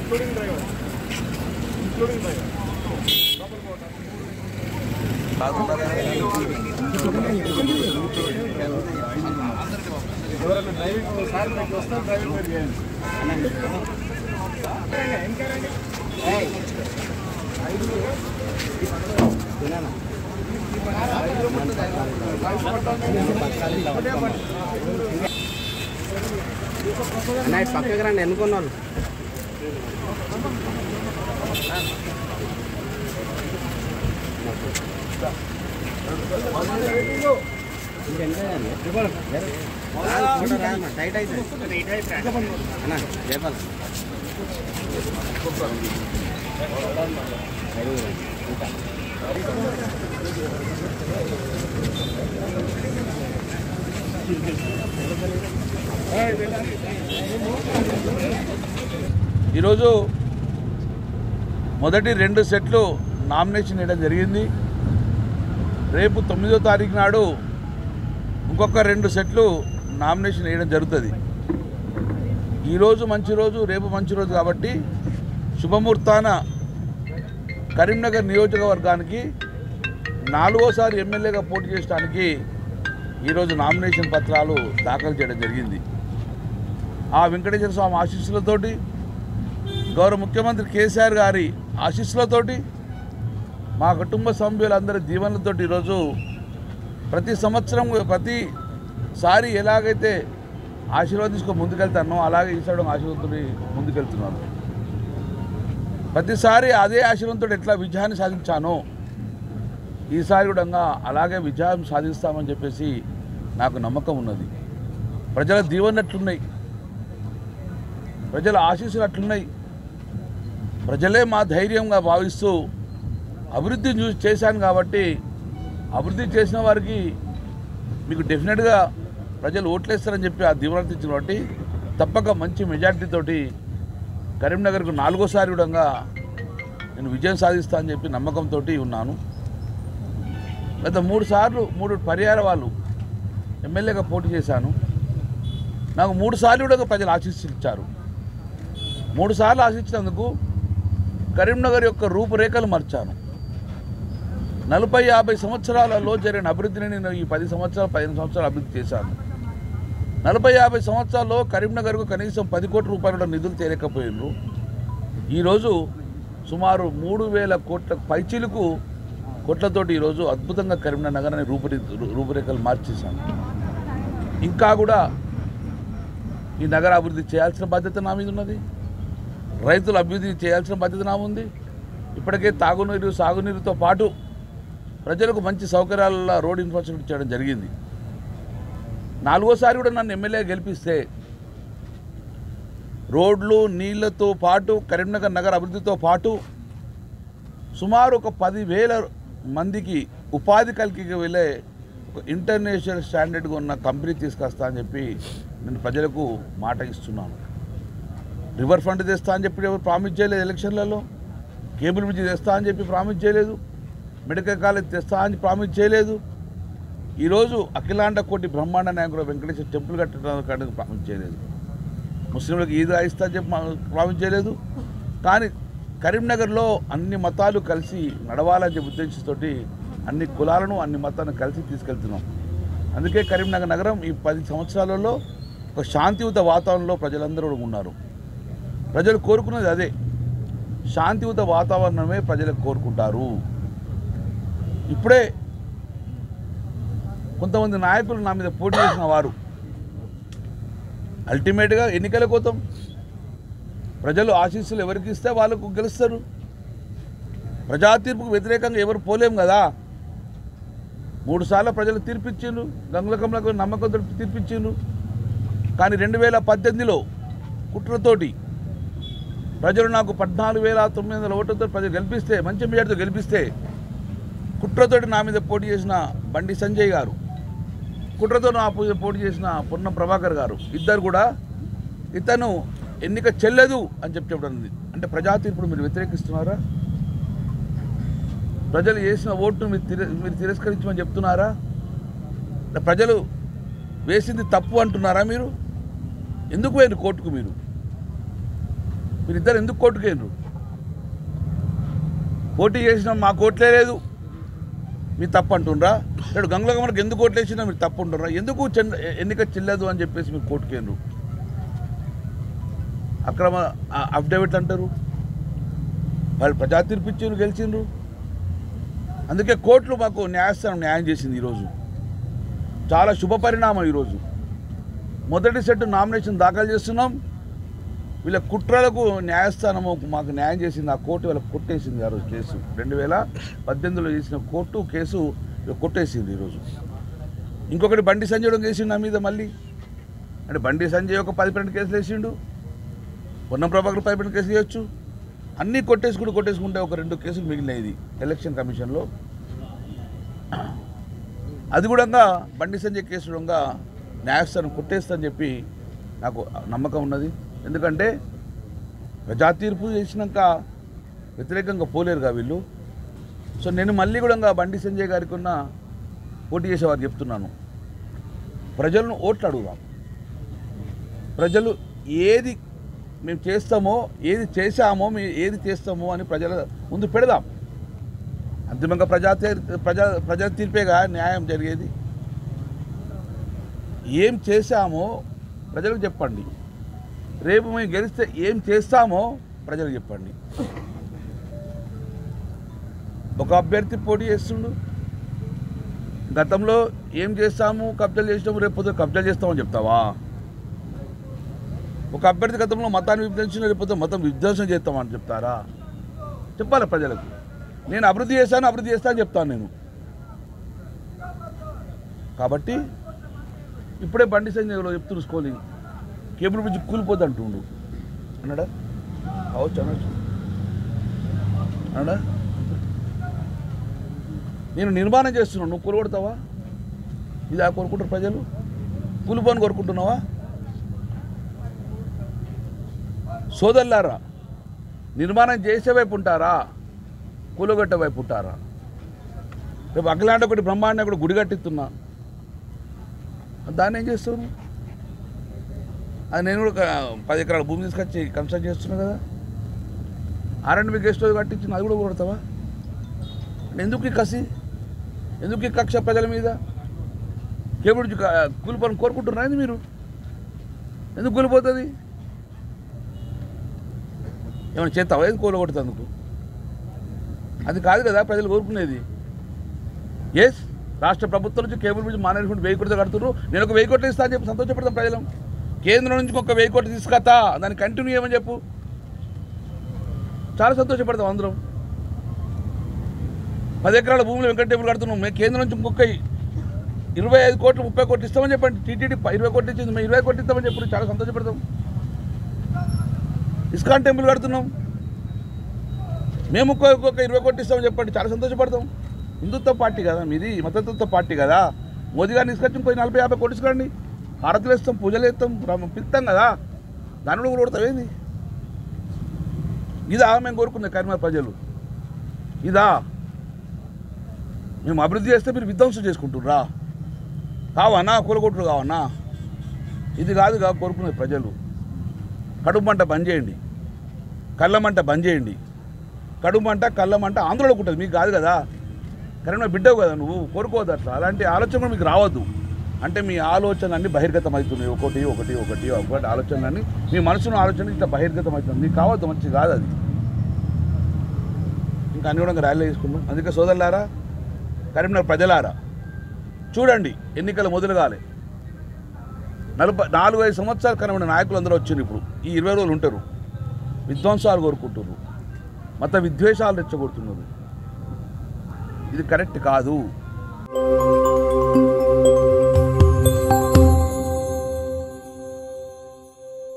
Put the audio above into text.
Including driver including driver ఎవరైనా driving sir మీకు వస్తే డ్రైవింగ్ మీరు చేయండి అన్నయ్య పక్కకి రండి ఎన్నుకున్న వాళ్ళు టైట్ అయితే అన్న జయపాల్ ఈరోజు మొదటి రెండు సెట్లు నామినేషన్ వేయడం జరిగింది రేపు తొమ్మిదో తారీఖు నాడు ఇంకొక రెండు సెట్లు నామినేషన్ వేయడం జరుగుతుంది ఈరోజు మంచి రోజు రేపు మంచి రోజు కాబట్టి శుభముహూర్తాన కరీంనగర్ నియోజకవర్గానికి నాలుగోసారి ఎమ్మెల్యేగా పోటీ చేయడానికి ఈరోజు నామినేషన్ పత్రాలు దాఖలు చేయడం జరిగింది ఆ వెంకటేశ్వర స్వామి ఆశీస్సులతోటి గౌరవ ముఖ్యమంత్రి కేసీఆర్ గారి ఆశీస్సులతోటి మా కుటుంబ సభ్యులందరి దీవెనలతోటి ఈరోజు ప్రతి సంవత్సరం ప్రతిసారి ఎలాగైతే ఆశీర్వదించుకొని ముందుకెళ్తానో అలాగే ఈసారి ఆశీర్వాదంతో ముందుకెళ్తున్నాను ప్రతిసారి అదే ఆశీర్వాదంతో ఎట్లా విజయాన్ని సాధించానో ఈసారి కూడా అలాగే విజయం సాధిస్తామని చెప్పేసి నాకు నమ్మకం ఉన్నది ప్రజల దీవెనట్లున్నాయి ప్రజల ఆశీస్సులు అట్లున్నాయి ప్రజలే మా ధైర్యంగా భావిస్తూ అభివృద్ధి చూసి చేశాను కాబట్టి అభివృద్ధి చేసిన వారికి మీకు డెఫినెట్గా ప్రజలు ఓట్లేస్తారని చెప్పి ఆ దీవెన ఇచ్చిన కాబట్టి తప్పక మంచి మెజార్టీతోటి కరీంనగర్కు నాలుగోసారి కూడా నేను విజయం సాధిస్తా అని చెప్పి నమ్మకంతో ఉన్నాను గత మూడు సార్లు మూడు పర్యాయ వాళ్ళు ఎమ్మెల్యేగా పోటీ చేశాను నాకు మూడు సార్లు కూడా ప్రజలు ఆశీస్సులు మూడు సార్లు ఆశించినందుకు కరీంనగర్ యొక్క రూపురేఖలు మార్చాను నలభై యాభై సంవత్సరాలలో జరిగిన అభివృద్ధిని నేను ఈ పది సంవత్సరాలు పదిహేను సంవత్సరాలు అభివృద్ధి చేశాను నలభై యాభై సంవత్సరాల్లో కరీంనగర్కు కనీసం పది కోట్ల రూపాయల నిధులు తేలేకపోయినారు ఈరోజు సుమారు మూడు వేల కోట్ల పైచీలకు కోట్లతోటి ఈరోజు అద్భుతంగా కరీంనగర్ నగరాన్ని రూపురే రూపురేఖలు మార్చేశాను ఇంకా కూడా ఈ నగర అభివృద్ధి చేయాల్సిన బాధ్యత నా మీద ఉన్నది రైతుల అభివృద్ధి చేయాల్సిన బాధ్యత నా ఉంది ఇప్పటికే తాగునీరు సాగునీరుతో పాటు ప్రజలకు మంచి సౌకర్యాల రోడ్ ఇన్ఫ్రాస్ట్రక్చర్ చేయడం జరిగింది నాలుగోసారి కూడా నన్ను ఎమ్మెల్యే గెలిపిస్తే రోడ్లు నీళ్లతో పాటు కరీంనగర్ నగర అభివృద్ధితో పాటు సుమారు ఒక పదివేల మందికి ఉపాధి కలిగి వెళ్ళే ఒక ఇంటర్నేషనల్ స్టాండర్డ్గా ఉన్న కంపెనీ తీసుకొస్తా అని చెప్పి నేను ప్రజలకు మాట ఇస్తున్నాను రివర్ ఫ్రంట్ తెస్తా అని చెప్పి ఎవరు ప్రామిస్ చేయలేదు ఎలక్షన్లలో కేబుల్ బ్రిడ్జ్ తెస్తా అని చెప్పి ప్రామిస్ చేయలేదు మెడికల్ కాలేజ్ తెస్తా అని ప్రామిస్ చేయలేదు ఈరోజు అఖిలాండ కోటి బ్రహ్మాండ నాయకుడు వెంకటేశ్వర టెంపుల్ కట్టడానికి ప్రామిస్ చేయలేదు ముస్లింలకు ఈద్ ఇస్తా అని చెప్పి ప్రామిస్ చేయలేదు కానీ కరీంనగర్లో అన్ని మతాలు కలిసి నడవాలని చెప్పి ఉద్దేశంతోటి అన్ని కులాలను అన్ని మతాలను కలిసి తీసుకెళ్తున్నాం అందుకే కరీంనగర్ నగరం ఈ పది సంవత్సరాలలో ఒక శాంతియుత వాతావరణంలో ప్రజలందరూ కూడా ఉన్నారు ప్రజలు కోరుకున్నది అదే శాంతియుత వాతావరణమే ప్రజలకు కోరుకుంటారు ఇప్పుడే కొంతమంది నాయకులు నా మీద పోటీ చేసిన వారు అల్టిమేట్గా ఎన్నికల కోతం ప్రజలు ఆశీస్సులు ఎవరికి ఇస్తే వాళ్ళకు గెలుస్తారు ప్రజా తీర్పుకు వ్యతిరేకంగా ఎవరు పోలేం కదా మూడు సార్లు ప్రజలు తీర్పిచ్చిండ్రు గంగుల కమలకు నమ్మకంతో తీర్పిచ్చిండ్రు కానీ రెండు వేల పద్దెనిమిదిలో కుట్రతోటి ప్రజలు నాకు పద్నాలుగు వేల తొమ్మిది వందల ఓట్లతో ప్రజలు గెలిపిస్తే మంచి మెజార్టీతో గెలిపిస్తే కుట్రతోటి నా మీద పోటీ చేసిన బండి సంజయ్ గారు కుట్రతో నా పో- పోటీ చేసిన పొన్నం ప్రభాకర్ గారు ఇద్దరు కూడా ఇతను ఎన్నిక చెల్లదు అని చెప్పి చెప్పడం ఉంది. అంటే ప్రజా తీర్పును మీరు వ్యతిరేకిస్తున్నారా ప్రజలు చేసిన ఓటును మీరు తిర మీరు తిరస్కరించమని చెప్తున్నారా అంటే ప్రజలు వేసింది తప్పు అంటున్నారా మీరు ఎందుకు పోయారు కోర్టుకు మీరు మీరిద్దరు ఎందుకు కోర్టుకేండ్రు పోటీ చేసినా మా కోట్లే లేదు మీరు తప్పు అంటుండ్రా ఇక్కడ గంగుల మనకు ఎందుకు ఓట్లు వేసినా మీరు తప్పు అంటుండ్రా ఎందుకు చెంద ఎన్నిక చెల్లదు అని చెప్పేసి మీరు కోర్టుకేండ్రు అక్రమ అఫిడవిట్ అంటారు వాళ్ళు ప్రజా తీర్పు ఇచ్చిండ్రు గెలిచిండ్రు అందుకే కోర్టులు మాకు న్యాయస్థానం న్యాయం చేసింది ఈరోజు చాలా శుభ పరిణామం ఈరోజు మొదటి సెట్ నామినేషన్ దాఖలు చేస్తున్నాం వీళ్ళ కుట్రలకు న్యాయస్థానము మాకు న్యాయం చేసింది ఆ కోర్టు వీళ్ళకి కొట్టేసింది ఆ రోజు కేసు రెండు వేల పద్దెనిమిదిలో చేసిన కోర్టు కేసు వీళ్ళకి కొట్టేసింది ఈరోజు ఇంకొకటి బండి సంజయ్ కూడా వేసిండు నా మీద మళ్ళీ అంటే బండి సంజయ్ ఒక పది పన్నెండు కేసులు వేసిండు పొన్నం ప్రభాకర్ పది పన్నెండు కేసులు వేయచ్చు అన్నీ కొట్టేసుకుంటూ కొట్టేసుకుంటే ఒక రెండు కేసులు మిగిలినాయి ఎలక్షన్ కమిషన్లో అది కూడా బండి సంజయ్ కేసు కూడా న్యాయస్థానం కొట్టేస్తా అని చెప్పి నాకు నమ్మకం ఉన్నది ఎందుకంటే ప్రజా తీర్పు చేసినాక వ్యతిరేకంగా పోలేరుగా వీళ్ళు సో నేను మళ్ళీ కూడా బండి సంజయ్ గారికి ఉన్న పోటీ చేసేవారు చెప్తున్నాను ప్రజలను ఓట్లు అడుగుదాం ప్రజలు ఏది మేము చేస్తామో ఏది చేశామో మేము ఏది చేస్తామో అని ప్రజల ముందు పెడదాం అంతిమంగా ప్రజా తీర్- ప్రజా ప్రజల తీర్పేగా న్యాయం జరిగేది ఏం చేశామో ప్రజలకు చెప్పండి రేపు మేము గెలిస్తే ఏం చేస్తామో ప్రజలకు చెప్పండి ఒక అభ్యర్థి పోటీ చేస్తుండు గతంలో ఏం చేస్తాము కబ్జాలు చేసినాము రేపు పొద్దున కబ్జాలు చేస్తామని చెప్తావా ఒక అభ్యర్థి గతంలో మతాన్ని విభజించిన రేపు పొద్దున మతం విధ్వంసం చేస్తామని చెప్తారా చెప్పాలి ప్రజలకు నేను అభివృద్ధి చేస్తాను అభివృద్ధి చేస్తాను చెప్తాను నేను కాబట్టి ఇప్పుడే బండి సంజయ్లో చెప్తున్న స్కూలింగ్ కేబుల్ బ్రిడ్జ్ కూలిపోద్ది అంటుండు అన్నాడా కావచ్చు అనొచ్చు అన్నాడా నేను నిర్మాణం చేస్తున్నాను నువ్వు కూలగొడతావా ఇది ఆ కోరుకుంటారు ప్రజలు కూలిపోని కోరుకుంటున్నావా సోదరులారా నిర్మాణం చేసే వైపు ఉంటారా కూలగొట్టే వైపు ఉంటారా రేపు అఖిలాంటి ఒకటి బ్రహ్మాండ ఒకటి గుడి కట్టిస్తున్నా దాన్ని ఏం చేస్తావు నువ్వు? అది నేను కూడా ఒక పది ఎకరాల భూమి తీసుకొచ్చి కన్స్ట్రక్ట్ చేస్తున్నా కదా R and B guest house కట్టించిన అది కూడా కొడతావా ఎందుకు ఈ కసి ఎందుకు ఈ కక్ష ప్రజల మీద కేబుల్ కూలిపోని కోరుకుంటున్నారా ఏంది మీరు ఎందుకు కూలిపోతుంది ఏమైనా చేస్తావా ఏది కూలగొడుతందుకు అది కాదు కదా ప్రజలు కోరుకునేది ఎస్ రాష్ట్ర ప్రభుత్వం నుంచి కేబుల్ బ్రిడ్జ్ మేనేజ్మెంట్ వెయ్యి కోట్లు కడుతున్నారు నేను ఒక వెయ్యి కోట్లు ఇస్తా అని చెప్పి సంతోషపడతాం ప్రజలు కేంద్రం నుంచి ఒక వెయ్యి కోట్లు తీసుకొస్తా దాన్ని కంటిన్యూ చేయమని చెప్పు చాలా సంతోషపడతాం అందరం పది ఎకరాల భూములు వెంకట టేబుల్ కడుతున్నాం మేము కేంద్రం నుంచి ఇంకొక ఇరవై ఐదు కోట్లు ముప్పై కోట్లు ఇస్తామని చెప్పండి టీటీడీ ఇరవై కోట్లు ఇచ్చింది మేము ఇరవై కోట్లు ఇస్తామని చెప్పి చాలా సంతోషపడతాం ఇస్కాన్ టెంపుల్ కడుతున్నాం మేము ఒక్క ఒక్కొక్క ఇరవై కోట్లు ఇస్తామని చెప్పండి చాలా సంతోషపడతాం హిందుత్వ పార్టీ కదా మీది మతతత్వ పార్టీ కదా మోదీ గారిని తీసుకొచ్చి ఇంకో నలభై యాభై కోట్లు ఇసుకోండి హారతులు వేస్తాం పూజలు వేస్తాం రామ- పిలుస్తాం కదా దాని కూడా కొడతాం ఏంది ఇదా మేము కోరుకునే కరీంనగర్ ప్రజలు ఇదా మేము అభివృద్ధి చేస్తే మీరు విధ్వంసం చేసుకుంటుర్రా కావన్నా కూలగొట్టుడు కావన్నా ఇది కాదుగా కోరుకునే ప్రజలు కడుపు మంట బంద్ చేయండి కళ్ళ మంట బంద్ చేయండి కడుపు మంట కళ్ళ మంట ఆంధ్రలోకి ఉంటుంది మీకు కాదు కదా కరీంనగర్ బిడ్డవు కదా నువ్వు కోరుకోవద్దు అట్లా అలాంటి ఆలోచన కూడా మీకు రావద్దు అంటే మీ ఆలోచనలన్నీ బహిర్గతం అవుతున్నాయి ఒకటి ఒకటి ఒకటి ఒకటి ఆలోచనలన్నీ మీ మనసులో ఆలోచన ఇట్లా బహిర్గతం అవుతుంది మీకు కావద్దు మంచిది కాదు అది ఇంకా అన్ని కూడా ర్యాలీ తీసుకున్నాం అందుకే సోదరులారా కరీంనగర్ ప్రజలారా చూడండి ఎన్నికలు మొదలు కాలే నలభై నాలుగు ఐదు సంవత్సరాల కనబడిన నాయకులు అందరూ వచ్చారు ఇప్పుడు ఈ ఇరవై రోజులు ఉంటారు విధ్వంసాలు కోరుకుంటున్నారు మత విద్వేషాలు రెచ్చగొడుతున్నారు ఇది కరెక్ట్ కాదు